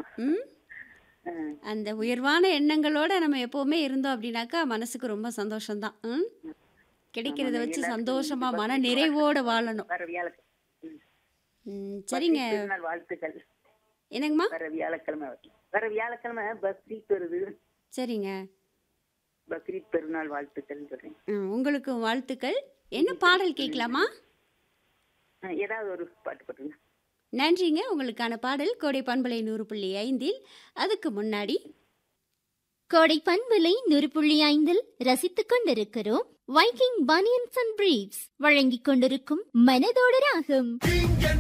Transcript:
ம் ஆ, அந்த உயர்வான எண்ணங்களோட நம்ம எப்பவுமே இருந்தோம் அப்படின்னாக்கா மனசுக்கு ரொம்ப சந்தோஷம்தான் ம் கிடைக்கிறத ஆமாங்க, வச்சு எல்லாருக்கும் சந்தோஷமா இந்த மன பக்ரீத் நிறைவோட வாழணும் வர வியாழக்கிழமை ம். ம், சரிங்க பக்ரீத் பெருநாள் வாழ்த்துக்கள் என்னங்கம்மா வர வியாழக்கிழமை வருது. வர வியாழக்கிழமை பக்ரீத் வருது சரிங்க பக்ரீத் பெருநாள் வாழ்த்துக்கள் சொல்றேன் ம், உங்களுக்கு வாழ்த்துக்கள் என்ன பாடல் கேட்கலாமா ஆ, ஏதாவது ஒரு பாட்டு போட்டுருங்க நன்றிங்க உங்களுக்கான பாடல் கோடை பண்பலை நூறு புள்ளி ஐந்தில் அதுக்கு முன்னாடி கோடை பண்பலை நூறு புள்ளி ஐந்தில் ரசித்துக் கொண்டிருக்கிறோம் வைக்கிங் பனியன்ஸ் அண்ட் பிரீவ்ஸ் வழங்கிக் கொண்டிருக்கும் மனதோட ராகம் இங்கே